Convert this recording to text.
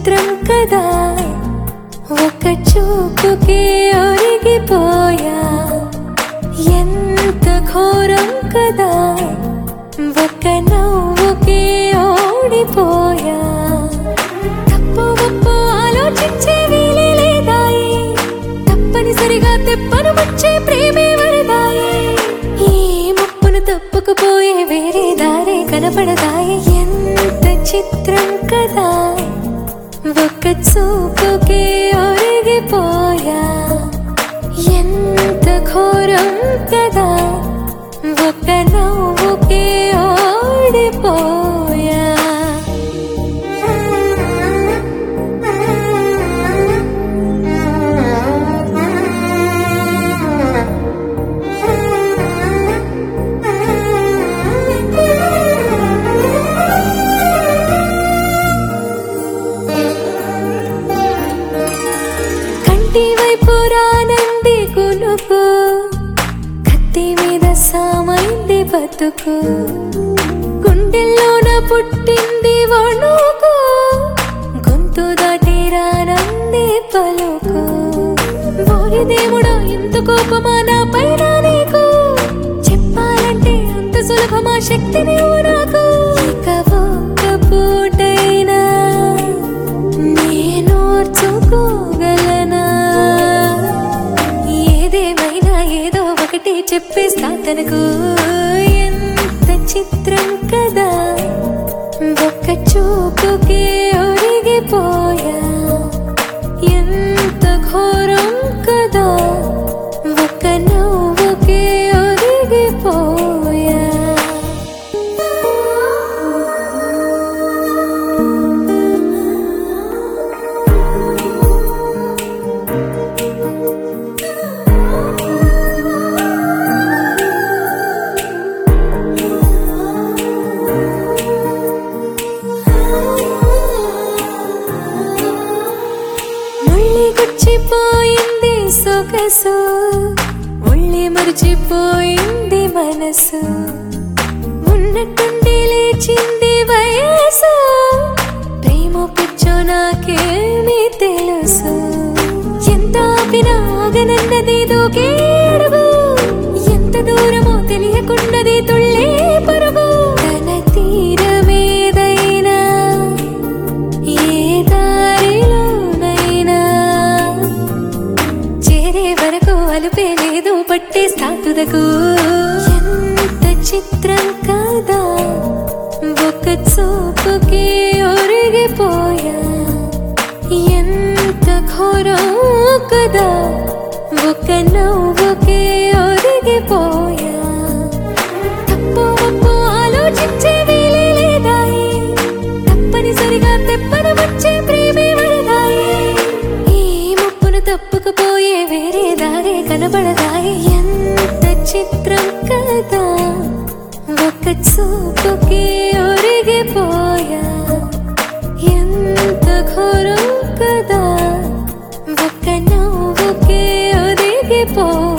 చిత్రం కదా ఒక చూపుకే ఒరిగిపోయా ఎంత ఘోరం కదా ఒక నవ్వుకే ఓడిపోయా తప్పు ఒప్పు ఆలోచించే వీలే లేదాయి తప్పనిసరిగా తెప్పను వచ్చే ప్రేమే వరదాయి ఈ ముప్పును తప్పుకుపోయే వేరే దారే కనపడదాయి ఎంత చిత్రం కదా ఒక్క చూపుకే ఒరిగిపోయా ఎంత ఘోరం కదా ఒక్క నవ్వుకే ఓడిపోయా కంటి వైపు రానంది కునుకు కత్తి మీద సామైంది బతుకు గుండెల్లోన పుట్టింది వణుకు గొంతు దాటి రానంది పలుకు ఓరి దేవుడా ఇంత కోపమా నా పైన నీకు చెప్పాలంటే అంత సులభమా శక్తి నీవు నాకు ఇక ఒక్క పూటైనా నేనోర్చుకోగలనా ఏదేమైనా ఏదో ఒకటి చెప్పేస్తా తనకు ఎంత చిత్రం కదా ఒక్క చూపుకే ఒరిగిపోయా ఎంత ఘోరం కదా ఒక్క నవ్వుకే ఒరిగిపోయా ముళ్ళి గుచ్చిపోయింది సొగసు ముళ్ళి మరిచిపోయింది మనసు ఉన్నట్టుండి లేచింది వయసు ప్రేమ పిచ్చో నాకేమీ తెలుసు ఎంత ఆపినా ఆగనన్నది దూకేడుగు ఎంత దూరమో తెలియకున్నది తుళ్ళే పరుగు తన తీరమేదైనా ఏ దారిలోనైనా చేరే వరకు అలుపే లేదు పట్టే సాతుదకు ఎంత చిత్రం కాదా ఒక చూపుకే ఒరిగిపోయా ఎంత ఘోరం కదా ఒక నవ్వుకే ఒరిగిపోయా తప్పు ఒప్పు ఆలోచించే వీలే లేదాయి తప్పనిసరిగా తెప్పను వచ్చే ప్రేమే వరదాయి ఈ ముప్పును తప్పుకుపోయే వేరే దారే కనబడదాయి ఎంత చిత్రం కదా ఒక చూపుకే ఒరిగిపోయా ఎంత ఘోరం కదా ఒక నవ్వుకే ఒరిగిపోయా